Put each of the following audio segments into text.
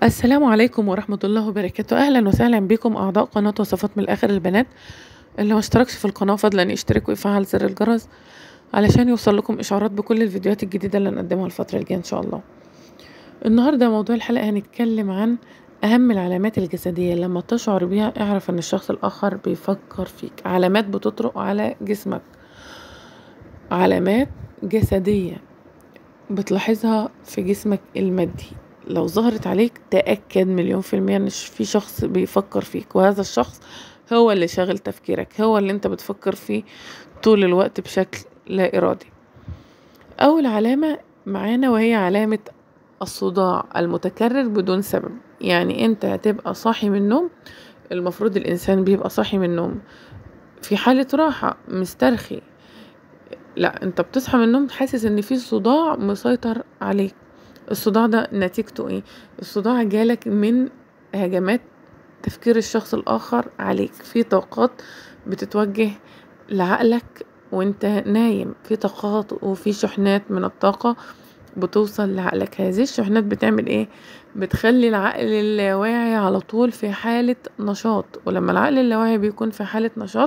السلام عليكم ورحمة الله وبركاته أهلا وسهلا بكم أعضاء قناة وصفات من الآخر البنات اللي ما اشتركش في القناة فضلا يشترك ويفعل زر الجرس علشان يوصل لكم إشعارات بكل الفيديوهات الجديدة اللي نقدمها الفترة الجاية إن شاء الله النهاردة موضوع الحلقة هنتكلم عن أهم العلامات الجسدية لما تشعر بيها اعرف أن الشخص الآخر بيفكر فيك علامات بتطرق على جسمك علامات جسدية بتلاحظها في جسمك المادي لو ظهرت عليك تأكد مليون في المية ان في شخص بيفكر فيك وهذا الشخص هو اللي شاغل تفكيرك هو اللي انت بتفكر فيه طول الوقت بشكل لا إرادي أول علامة معانا وهي علامة الصداع المتكرر بدون سبب يعني انت هتبقى صاحي من النوم المفروض الإنسان بيبقى صاحي من النوم في حالة راحة مسترخي لا انت بتصحى من النوم حاسس ان في صداع مسيطر عليك الصداع ده نتيجته ايه الصداع جالك من هجمات تفكير الشخص الاخر عليك في طاقات بتتوجه لعقلك وانت نايم في طاقات وفي شحنات من الطاقة بتوصل لعقلك هذه الشحنات بتعمل ايه بتخلي العقل اللاواعي على طول في حالة نشاط ولما العقل اللاواعي بيكون في حالة نشاط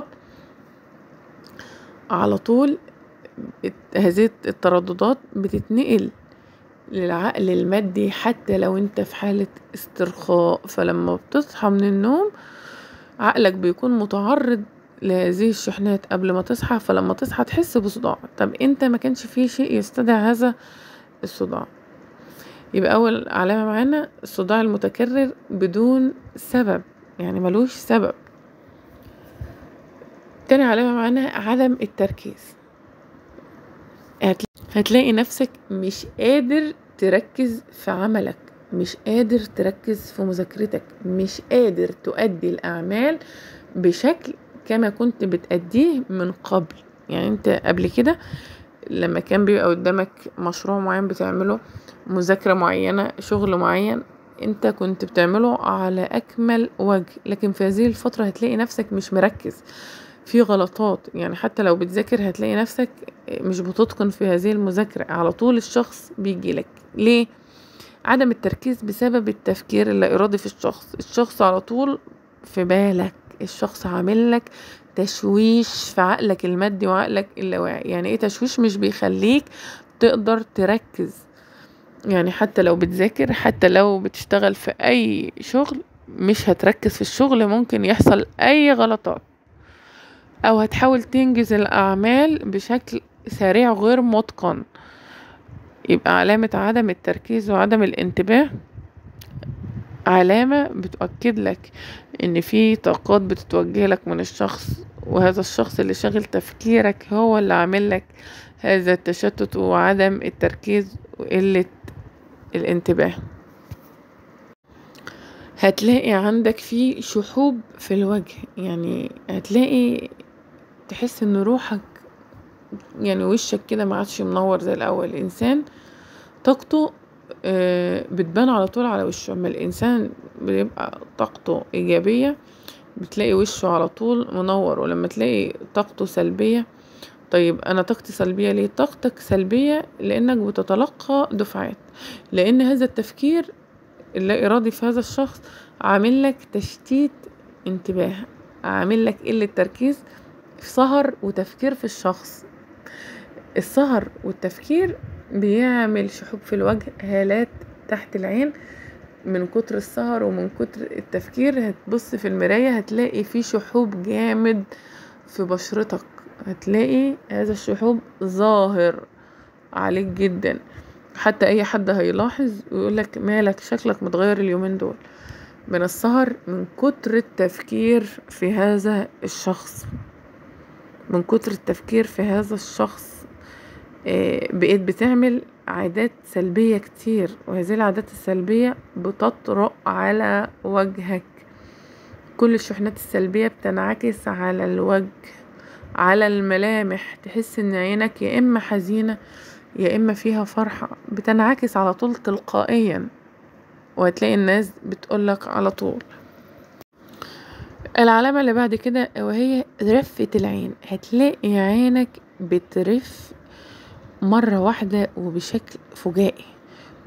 على طول هذه الترددات بتتنقل للعقل المادي حتى لو انت في حالة استرخاء فلما بتصحى من النوم عقلك بيكون متعرض لهذه الشحنات قبل ما تصحى فلما تصحى تحس بصداع طب انت ما كانش فيه شيء يستدعي هذا الصداع يبقى اول علامة معانا الصداع المتكرر بدون سبب يعني ملوش سبب تاني علامة معانا عدم التركيز هتلاقي نفسك مش قادر تركز في عملك مش قادر تركز في مذاكرتك مش قادر تؤدي الأعمال بشكل كما كنت بتأديه من قبل يعني انت قبل كده لما كان بيبقى قدامك مشروع معين بتعمله مذاكرة معينة شغل معين انت كنت بتعمله على أكمل وجه لكن في هذه الفترة هتلاقي نفسك مش مركز في غلطات يعني حتى لو بتذاكر هتلاقي نفسك مش بتتقن في هذه المذاكرة على طول الشخص بيجيلك ليه؟ عدم التركيز بسبب التفكير اللا إرادي في الشخص الشخص على طول في بالك الشخص عامل لك تشويش في عقلك المادي وعقلك اللاواعي يعني ايه تشويش مش بيخليك تقدر تركز يعني حتى لو بتذاكر حتى لو بتشتغل في اي شغل مش هتركز في الشغل ممكن يحصل اي غلطات او هتحاول تنجز الاعمال بشكل سريع غير متقن يبقى علامة عدم التركيز وعدم الانتباه علامة بتؤكد لك ان في طاقات بتتوجه لك من الشخص وهذا الشخص اللي شاغل تفكيرك هو اللي عامل لك هذا التشتت وعدم التركيز وقلة الانتباه هتلاقي عندك في شحوب في الوجه يعني هتلاقي تحس ان روحك يعني وشك كده ما عادش منور زي الاول الانسان طاقته بتبان على طول على وشه اما الانسان بيبقى طاقته ايجابيه بتلاقي وشه على طول منور ولما تلاقي طاقته سلبيه طيب انا طاقتي سلبيه ليه طاقتك سلبيه لانك بتتلقى دفعات لان هذا التفكير اللا ارادي في هذا الشخص عامل لك تشتيت انتباه عامل لك قله تركيز سهر وتفكير في الشخص السهر والتفكير بيعمل شحوب في الوجه هالات تحت العين من كتر السهر ومن كتر التفكير هتبص في المراية هتلاقي في شحوب جامد في بشرتك هتلاقي هذا الشحوب ظاهر عليك جدا حتى اي حد هيلاحظ ويقولك مالك شكلك متغير اليومين دول من السهر من كتر التفكير في هذا الشخص من كتر التفكير في هذا الشخص بقيت بتعمل عادات سلبية كتير وهذه العادات السلبية بتطرق على وجهك كل الشحنات السلبية بتنعكس على الوجه على الملامح تحس ان عينك يا اما حزينة يا اما فيها فرحة بتنعكس على طول تلقائيا وهتلاقي الناس بتقولك على طول العلامة اللي بعد كده وهي رفة العين هتلاقي عينك بترف مرة واحدة وبشكل فجائي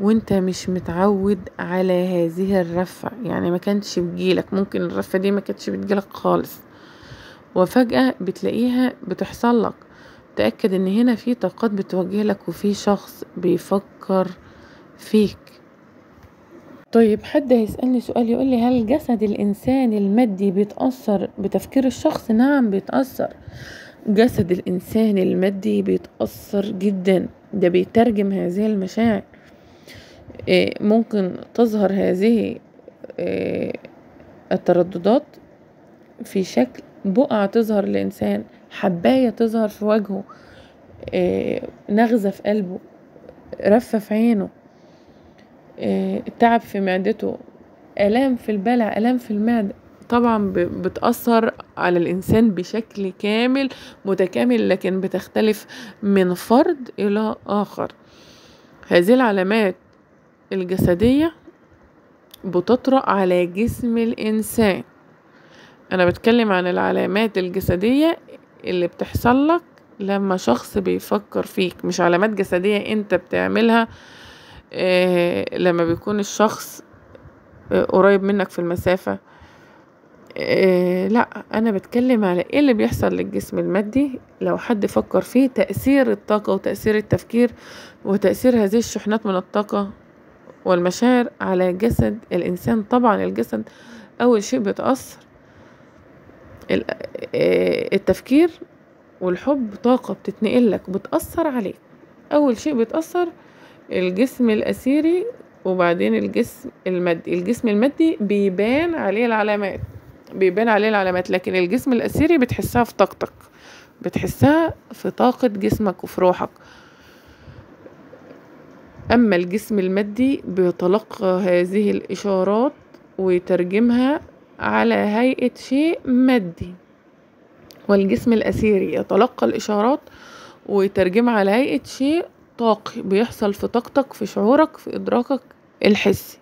وانت مش متعود على هذه الرفة يعني ما كانتش بتجيلك ممكن الرفة دي ما كانتش بتجيلك خالص وفجأة بتلاقيها بتحصل لك تأكد ان هنا في طاقات بتوجه لك وفي شخص بيفكر فيك طيب حد هيسألني سؤال يقول لي هل جسد الإنسان المادي بيتأثر بتفكير الشخص؟ نعم بيتأثر جسد الإنسان المادي بيتأثر جدا ده بيترجم هذه المشاعر إيه، ممكن تظهر هذه إيه، الترددات في شكل بقعة تظهر لإنسان حباية تظهر في وجهه إيه، نغزة في قلبه رفة في عينه إيه، تعب في معدته آلام في البلع آلام في المعدة طبعا ب- بتأثر على الإنسان بشكل كامل متكامل لكن بتختلف من فرد إلى آخر هذه العلامات الجسدية بتطرأ على جسم الإنسان أنا بتكلم عن العلامات الجسدية اللي بتحصل لك لما شخص بيفكر فيك مش علامات جسدية انت بتعملها آه، لما بيكون الشخص آه، قريب منك في المسافة آه، لا انا بتكلم على ايه اللي بيحصل للجسم المادي لو حد فكر فيه تأثير الطاقة وتأثير التفكير وتأثير هذه الشحنات من الطاقة والمشاعر على جسد الإنسان طبعا الجسد أول شيء بيتأثر ال- آه، التفكير والحب طاقة بتتنقل لك بتأثر عليك أول شيء بيتأثر الجسم الأثيري وبعدين الجسم المادي الجسم المادي بيبان عليه العلامات بيبان عليه العلامات لكن الجسم الأثيري بتحسها في طاقتك بتحسها في طاقة جسمك وفي روحك أما الجسم المادي بيتلقى هذه الإشارات ويترجمها على هيئة شيء مادي والجسم الأثيري يتلقى الإشارات ويترجمها على هيئة شيء طاقي بيحصل في طاقتك في شعورك في إدراكك الحسي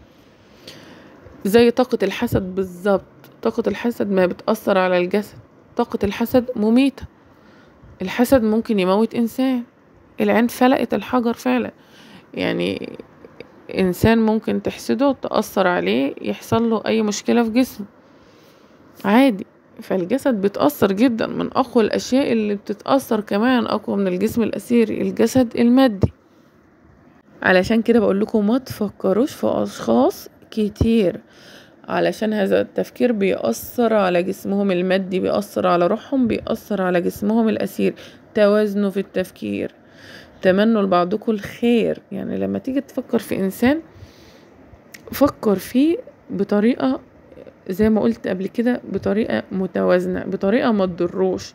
زي طاقة الحسد بالظبط طاقة الحسد ما بتأثر على الجسد طاقة الحسد مميتة الحسد ممكن يموت إنسان العين فلقت الحجر فعلا يعني إنسان ممكن تحسده تأثر عليه يحصل له أي مشكلة في جسمه عادي فالجسد بيتأثر جدا من أقوى الأشياء اللي بتتأثر كمان أقوى من الجسم الأثيري الجسد المادي علشان كده بقول لكم ما تفكروش في أشخاص كتير علشان هذا التفكير بيأثر على جسمهم المادي بيأثر على روحهم بيأثر على جسمهم الأثير توازنوا في التفكير تمنوا لبعضكم الخير يعني لما تيجي تفكر في إنسان فكر فيه بطريقة زي ما قلت قبل كده بطريقة متوازنة بطريقة ما تضروش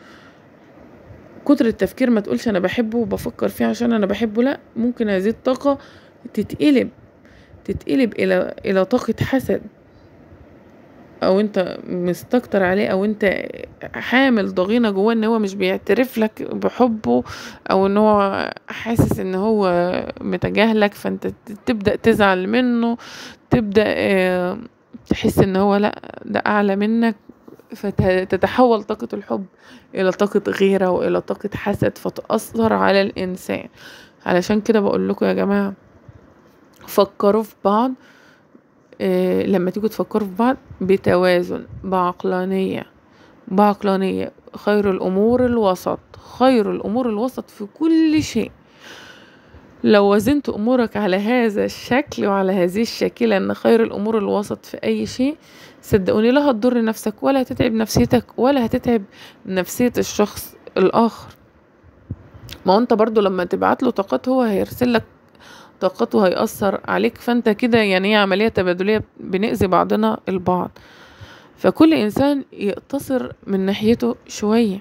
كتر التفكير ما تقولش انا بحبه وبفكر فيه عشان انا بحبه لا ممكن هذه الطاقة تتقلب تتقلب الى الى طاقة حسد او انت مستكتر عليه او انت حامل ضغينة جواه ان هو مش بيعترف لك بحبه او ان هو حاسس ان هو متجاهلك فانت تبدأ تزعل منه تبدأ آه، تحس ان هو لا ده اعلى منك فتتحول طاقة الحب الى طاقة غيرة والى طاقة حسد فتأثر على الانسان علشان كده بقول لكم يا جماعة فكروا في بعض إيه لما تيجوا تفكروا في بعض بتوازن بعقلانية بعقلانية خير الأمور الوسط خير الأمور الوسط في كل شيء لو وزنت أمورك على هذا الشكل وعلى هذه الشاكلة أن خير الأمور الوسط في أي شيء صدقوني لا هتضر نفسك ولا هتتعب نفسيتك ولا هتتعب نفسية الشخص الآخر ما هو انت برضو لما تبعت له طاقات هو هيرسل لك طاقات وهيأثر عليك فانت كده يعني هي عملية تبادلية بنأذي بعضنا البعض فكل إنسان يقتصر من ناحيته شوية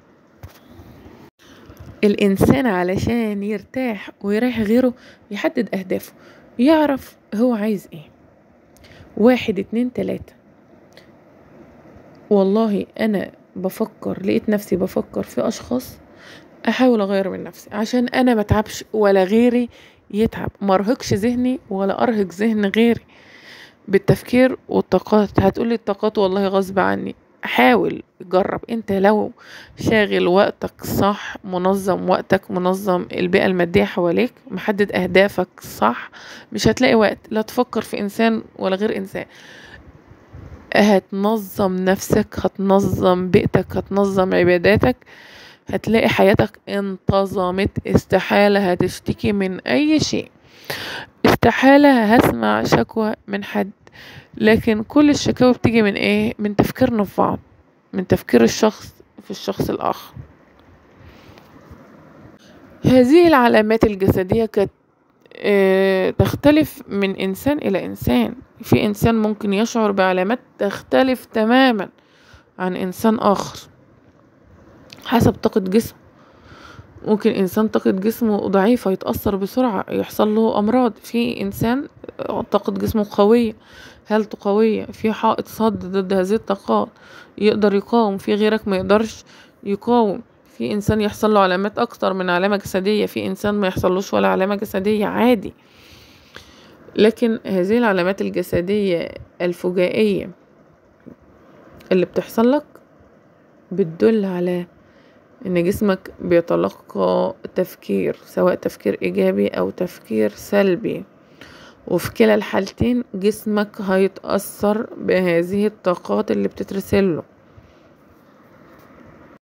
الإنسان علشان يرتاح ويريح غيره يحدد أهدافه يعرف هو عايز ايه واحد اتنين تلاتة والله أنا بفكر لقيت نفسي بفكر في أشخاص أحاول أغير من نفسي عشان أنا متعبش ولا غيري يتعب مرهقش ذهني ولا أرهق ذهن غيري بالتفكير والطاقات هتقولي الطاقات والله غصب عني حاول جرب انت لو شاغل وقتك صح منظم وقتك منظم البيئة المادية حواليك محدد اهدافك صح مش هتلاقي وقت لا تفكر في انسان ولا غير انسان هتنظم نفسك هتنظم بيئتك هتنظم عباداتك هتلاقي حياتك انتظمت استحالة هتشتكي من اي شيء استحالة هسمع شكوى من حد لكن كل الشكاوى بتيجي من ايه من تفكيرنا في بعض من تفكير الشخص في الشخص الاخر هذه العلامات الجسدية كانت آه، تختلف من انسان الى انسان في انسان ممكن يشعر بعلامات تختلف تماما عن انسان اخر حسب طاقة جسمه ممكن انسان طاقة جسمه ضعيفة يتأثر بسرعة يحصل له امراض في انسان طاقة جسمه قوية هالته قوية في حائط صد ضد هذه الطاقات يقدر يقاوم في غيرك ما يقدرش يقاوم في انسان يحصل له علامات اكتر من علامة جسدية في انسان ما يحصلوش ولا علامة جسدية عادي لكن هذه العلامات الجسدية الفجائية اللي بتحصل لك بتدل على ان جسمك بيتلقى تفكير سواء تفكير ايجابي او تفكير سلبي وفي كلا الحالتين جسمك هيتأثر بهذه الطاقات اللي بتترسله